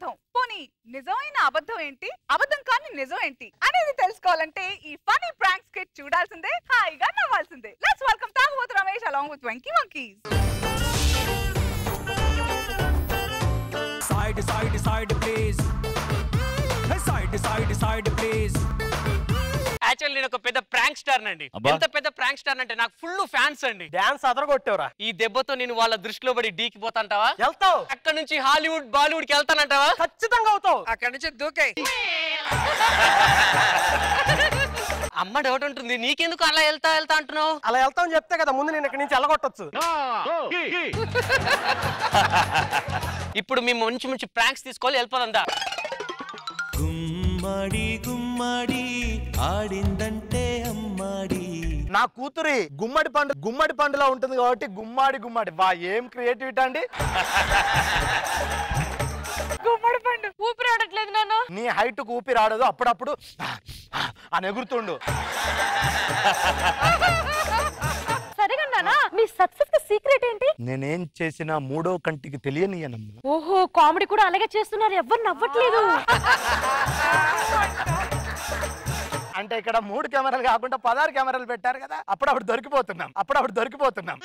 అబద్ధం పోనీ నిజమైన అబద్ధం ఏంటి అబద్ధం కాని నిజం ఏంటి అనేది తెలుసుకోవాలంటే ఈ ఫనీ ప్రాంక్ స్కిట్ చూడాల్సిందే హాయిగా నవ్వాల్సిందే లెట్స్ వెల్కమ్ తాగుబోతు Ramesh along with Venky monkeys side side side please Hey, side side side please actual నేను ఒక పెద్ద ప్రాంక్ స్టార్ అండి అబ్బా. ఎంత పెద్ద ప్రాంక్ స్టార్ అంటే నాకు ఫుల్ ఫ్యాన్స్ అండి డాన్స్ అదరగొట్టావురా ఈ దెబ్బతో నేను వాళ్ళ దృష్టిలో పడి డీకి పోతాంటావా వెళ్తావు అక్కడ నుంచి హాలీవుడ్ బాలీవుడ్ కి వెళ్తానంటావా ఖచ్చితంగా అవుతావు అక్కడ నుంచి దూకాయి అమ్మ డౌట్ ఉంటుంది నీకెందుకు అలా వెళ్తా వెళ్తా అంటున్నావు అలా వెళ్తావు చెప్తే కదా ముందు నేను ఇక్కడి నుంచి వెళ్ళగొట్టొచ్చు ఇప్పుడు మేము మంచి మంచి ప్రాంక్స్ తీసుకోవాలి వెళ్ళిపోదా గుమ్మడి గుమ్మడి ఆడిందంటే అమ్మాడి నా కూతురి గుమ్మడి పండు గుమ్మడి పండులో ఉంటుంది కాబట్టి గుమ్మాడి గుమ్మడి వా ఏం క్రియేటివిటీ అండి గుమ్మడి పండు ఊపిరి ఆడట్లేదు నాన్న నీ హైట్ కు ఊపి రాడదు అప్పుడప్పుడు అని ఎగురుతుండు సరేగా నాన్న మీ సక్సెస్ కి సీక్రెట్ ఏంటి నేనేం చేసినా మూడో కంటికి తెలియనియనమ్మా ఓహో కామెడీ కూడా అలాగే చేస్తున్నారు ఎవ్వరు నవ్వట్లేదు అంటే ఇక్కడ మూడు కెమెరాలు కాకుండా పదహారు కెమెరాలు పెట్టారు కదా అప్పుడప్పుడు దొరికిపోతున్నాం అప్పుడప్పుడు దొరికిపోతున్నాం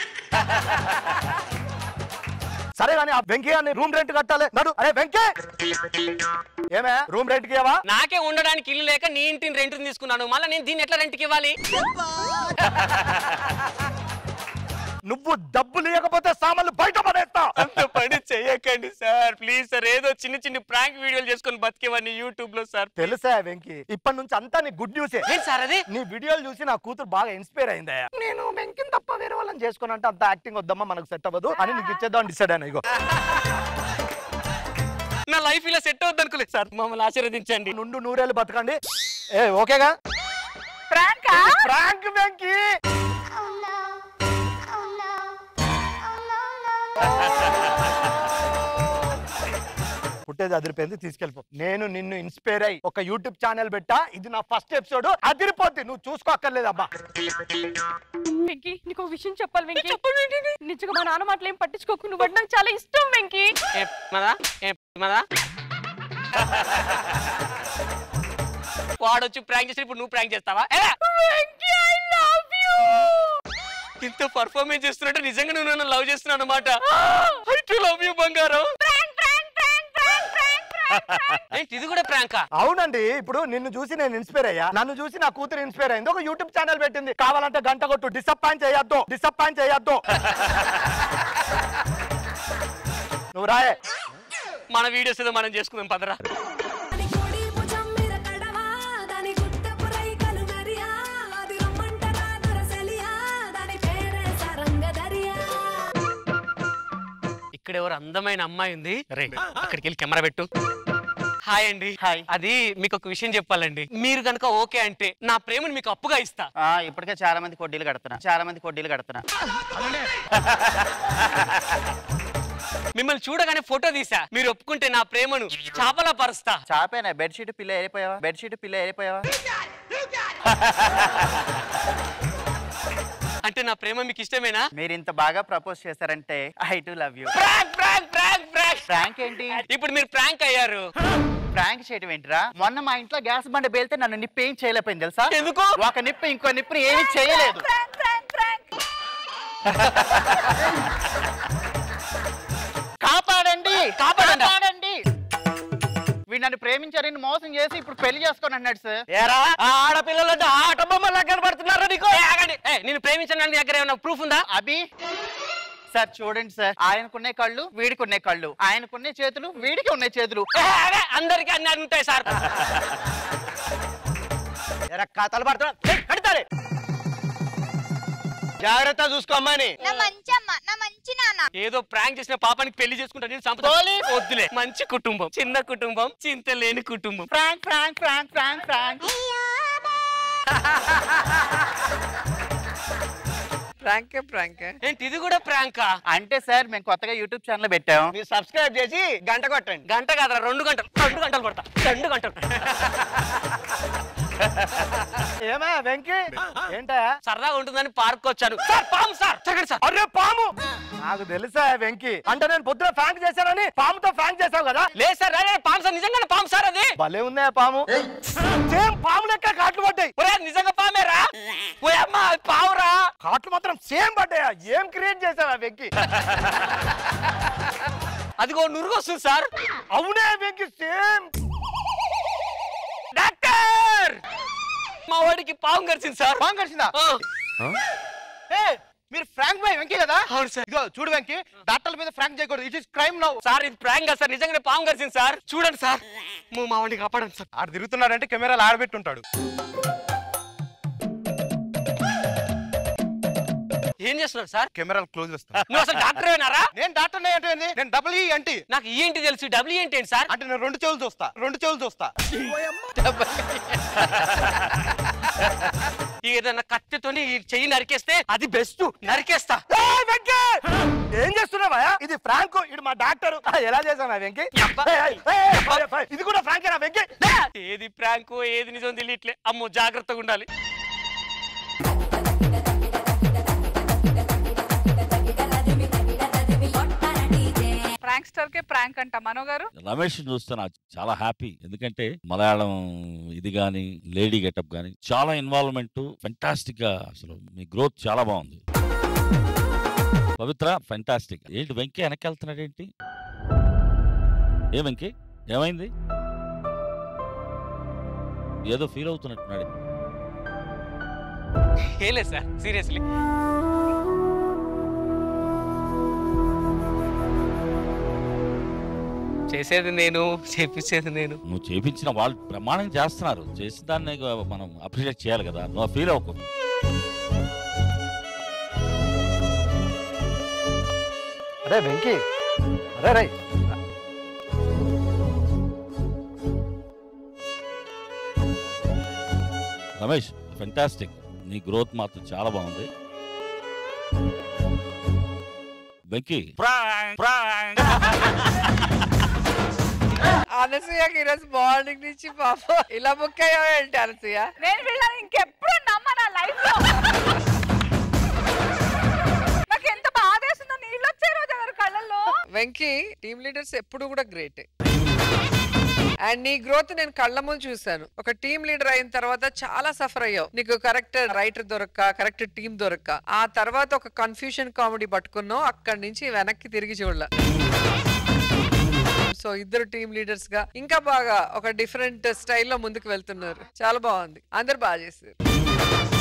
సరే కానీ ఆ వెంకయ్య రూమ్ రెంట్ కట్టాలి నడు అరే వెంకే ఏమే రూమ్ రెంట్ కి ఇవ్వవా? నాకే ఉండడానికి ఇల్లు లేక నీ ఇంటిని రెంట్ తీసుకున్నాను మళ్ళీ నేను దీన్ని ఎట్లా రెంట్కి ఇవ్వాలి నువ్వు డబ్బులు ఇవ్వకపోతే సామాన్లు బయట పడేస్తా అంత పని చెయ్యకండి సార్ ప్లీజ్ సార్ ఏదో చిన్న చిన్న ప్రాంక్ వీడియోలు చేసుకొని బతికేవాడిని యూట్యూబ్ లో సార్ తెలుసా వెంకీ ఇప్పటి నుంచి అంతా నీ గుడ్ న్యూసే ఏంటి సార్ అది నీ వీడియోలు చూసి నా కూతురు బాగా ఇన్స్పైర్ అయిందా నేను వెంకిని తప్ప వేరే వాళ్ళని చేసుకుని అంటే అంత యాక్టింగ్ వద్దమ్మా మనకు సెట్ అవ్వదు అని నీకు ఇచ్చేద్దాం డిసైడ్ అయినా ఇగో నా లైఫ్ ఇలా సెట్ అవుద్ది అనుకోలేదు సార్ మమ్మల్ని ఆశీర్వదించండి నుండు నూరేళ్ళు బతకండి ఏ ఓకేగా ప్రాంకా ప్రాంక్ వెంకీ పుట్టేది అదిరిపోయింది తీసుకెళ్ళిపో నేను నిన్ను ఇన్స్పైర్ అయ్యి ఒక యూట్యూబ్ ఛానల్ పెట్టా ఇది నా ఫస్ట్ ఎపిసోడ్ అదిరిపోద్ది నువ్వు చూసుకోక్కర్లేదు అబ్బా వెంకీ నీకు ఒక విషయం చెప్పాలి వెంకీ నిజంగా మా నాన్న మాటలు ఏం పట్టించుకోకు నువ్వు అంటే నాకు చాలా ఇష్టం వెంకీ ఏ మదా ఏ మదా వాడొచ్చి ప్రాంక్ చేసి ఇప్పుడు నువ్వు ప్రాంక్ చేస్తావా ఏ! ఇంత పర్ఫార్మెన్స్ చేస్తున్నట్టు నిజంగా నువ్వు నన్ను లవ్ చేస్తున్నావు అనమాట ఐ టు లవ్ యూ బంగారం ఏంటి ఇది కూడా ప్రాంకా అవునండి ఇప్పుడు నిన్ను చూసి నేను ఇన్స్పైర్ అయ్యా నన్ను చూసి నా కూతురు ఇన్స్పైర్ అయింది ఒక యూట్యూబ్ ఛానల్ పెట్టింది కావాలంటే గంట కొట్టు డిసప్పాయింట్ చేయొద్దు డిసప్పాయింట్ చేయొద్దు నువ్వు రాయే మన వీడియోస్ ఏదో మనం చేసుకుందాం పదరా దాని కొడి భుజం మీద కడవా, దాని గుట్టపు రైకలు మెరియా, అది రమ్మంటదా దొరసెలియా, దాని పేరే సరంగదరియా. ఇక్కడ ఎవరు అందమైన అమ్మాయి ఉంది రే అక్కడికి వెళ్ళి కెమెరా పెట్టు హాయ్ అండి హాయ్ అది మీకు ఒక విషయం చెప్పాలండి మీరు కనుక ఓకే అంటే నా ప్రేమను మీకు అప్పుగా ఇస్తా ఆ, ఇప్పటికే చాలా మంది కొడ్డీలు కడుతున్నా చాలా మంది కొడ్డీలు కడుతున్నా మిమ్మల్ని చూడగానే ఫోటో తీసా మీరు ఒప్పుకుంటే నా ప్రేమను చాపలా పరుస్తా చాపేనా బెడ్షీట్ పిల్ల ఏరిపోయావా బెడ్షీట్ పిల్ల ఏరిపోయావా అంటే నా ప్రేమ మీకు ఇష్టమేనా మీరు ఇంత బాగా ప్రపోజ్ చేశారంటే I too love you prank prank prank prank prank ఏంటి ఇప్పుడు మీరు ప్రాంక్ అయ్యారు ప్రాంక్ చేయడం ఏంటిరా మొన్న మా ఇంట్లో గ్యాస్ బండ పేలితే నన్ను నిప్పు ఏం చేయలేకపోయింది తెలుసా ఎందుకు? ఒక నిప్పు ఇంకో నిప్పుని ఏమీ చేయలేదు ప్రాంక్ ప్రాంక్ ప్రాంక్ కాపాడండి కాపాడండి. కాపాడండి వీడు నన్ను ప్రేమించారని మోసం చేసి ఇప్పుడు పెళ్లి చేసుకొని అన్నాడు సార్ ఏరా ఆ ఆడపిల్లలు అంటే ఆట బొమ్మలు కనబడుతున్నారా నీకు ఏ, ఆగండి ఏ, నేను ప్రేమించిన నీ దగ్గర ఏమైనా ప్రూఫ్ ఉందా అభి సార్ చూడండి సార్ ఆయనకున్నే కళ్ళు వీడికి ఉన్నాయి కళ్ళు ఆయనకున్నే చేతులు వీడికి ఉన్నాయి చేతులు ఏ, ఆగే, అందరికీ అన్ని ఉంటాయి సార్ కథలు పడుతున్నా కడతారే జాగ్రత్త చూసుకో అమ్మాని నా మంచి అమ్మ నా మంచి నాన్న ఏదో ప్రాంక్ చేసిన పాపానికి పెళ్లి చేసుకుంటా నేను సంపద వద్దులే మంచి కుటుంబం చిన్న కుటుంబం చింత లేని కుటుంబం prank prank prank prank prank ప్రాంకే ప్రాంకే ఏంటి ఇది కూడా ప్రాంకా అంటే సార్ మేము కొత్తగా యూట్యూబ్ ఛానల్ పెట్టాం మీరు సబ్స్క్రైబ్ చేసి గంట కొట్టండి గంట కాదురా రెండు గంటలు రెండు గంటలు పడతా రెండు గంటలు ఏమే వెంకీ ఏంటా సరదాగా ఉంటుందని పార్క్ వచ్చాను సార్ పాము సార్ చక్కండి సార్ అరే పాము నాకు తెలుసా వెంకీ అంటే నేను పొద్దున ఫ్యాంక్ చేశానని పాముతో ఫ్యాంక్ చేసావు కదా లేదు సార్ అదే పాము సార్ నిజంగానే పాము సార్ అది భలే ఉందే పాము సేమ్ పాము లెక్క కాట్లు పడ్డాయి ఒరే నిజంగా పామేరా ఓ అమ్మ అది పావురా కాట్లు మాత్రం సేమ్ పడ్డాయా ఏం క్రియేట్ చేసావా వెంకీ అదిగో నురుగు వస్తుంది సార్ అవునే వెంకీ సేమ్ డాక్టర్ మా వాడికి పాము కరిచింది సార్ పాము కరిచిందా ఆ, ఏ మీరు ఫ్రాంక్ బాయ్ వెంకీ కదా అవును సార్ ఇదిగో చూడు వెంకీ డాక్టర్ల మీద ఫ్రాంక్ చేయకూడదు it is crime now sir ఇది ప్రాంక్ కదా సార్ నిజంగానే పాము కరిచింది సార్ చూడండి సార్ మా మా వాడిని కాపాడండి సార్ ఆడు తిరుగుతున్నాడంటే కెమెరాలు ఆడబెట్టుంటాడు ఏం చేస్తున్నారు సార్ కెమెరాలు క్లోజ్ చేస్తా నువ్వు అసలు డాక్టర్ అయినారా నేను డాక్టర్ అంటే ఏంది నేను డబుల్ ఈ అంటే నాకు ఈ ఏంటి తెలుసు డబ్ల్యూ ఏంటి ఏంటి సార్ అంటే నేను రెండు చెవులు చూస్తా రెండు చెవులు చూస్తా ఈ ఏదైనా కత్తితోని ఈ చెయ్యి నరికేస్తే అది బెస్ట్ నరికేస్తా ఏయ్ వెంకీ! ఏం చేస్తున్నావా ఇది ఫ్రాంక్ ఇది మా డాక్టర్ ఎలా చేసావా వెంకీ అబ్బా. ఏయ్, ఏయ్, ఏయ్, ఏయ్, ఏయ్, ఇది కూడా ఫ్రాంకేనా వెంకీ ఏది ప్రాంక్ ఏది నిజం తెలియట్లే అమ్మో జాగ్రత్తగా ఉండాలి ప్రాంక్స్టర్ కే ప్రాంక్ అంట మనో గారు రమేష్ చూస్తే నాకు చాలా హ్యాపీ ఎందుకంటే మలయాళం ఇది గాని లేడీ గెటప్ గాని చాలా ఇన్వాల్వ్మెంట్ ఫెంటాస్టిక్ గా అసలు మీ గ్రోత్ చాలా బాగుంది పవిత్ర ఫెంటాస్టిక్ ఏంటి వెంకీ వెనక్కి వెళ్తున్నాడు ఏంటి ఏ వెంకీ ఏమైంది ఏదో ఫీల్ అవుతున్నట్టున్నాడు ఏం లేదు సార్ సీరియస్లీ చేసేది నేను చేపించేది నేను నువ్వు చేపించిన వాళ్ళు ప్రమాణం చేస్తున్నారు చేసిన దాన్ని మనం అప్రిషియేట్ చేయాలి కదా నువ్వు ఫీల్ అవ్వకు అరే వెంకీ అరే రే రమేష్ ఫెంటాస్టిక్ నీ గ్రోత్ మాత్రం చాలా బాగుంది వెంకీ అనసూయకి ఈరోజు మార్నింగ్ నుంచి పాప ఇలా బుక్ అయ్యావేంటి అనసూయ నేను వీళ్ళని ఇంకెప్పుడు నమ్మ నా లైఫ్ లో నాకు ఎంత బాధేస్తుందో నీళ్ళు వచ్చే రోజు ఎవరు కళ్ళల్లో వెంకీ టీమ్ లీడర్స్ ఎప్పుడు కూడా గ్రేట్ అండ్ నీ గ్రోత్ నేను కళ్ళ ముందు చూశాను ఒక టీమ్ లీడర్ అయిన తర్వాత చాలా సఫర్ అయ్యావు నీకు కరెక్ట్ రైటర్ దొరక్క కరెక్ట్ టీం దొరక్క ఆ తర్వాత ఒక కన్ఫ్యూషన్ కామెడీ పట్టుకున్నావు అక్కడి నుంచి వెనక్కి తిరిగి చూడలే సో ఇద్దరు టీమ్ లీడర్స్ గా ఇంకా బాగా ఒక డిఫరెంట్ స్టైల్లో ముందుకు వెళ్తున్నారు చాలా బాగుంది అందరు బాగా చేశారు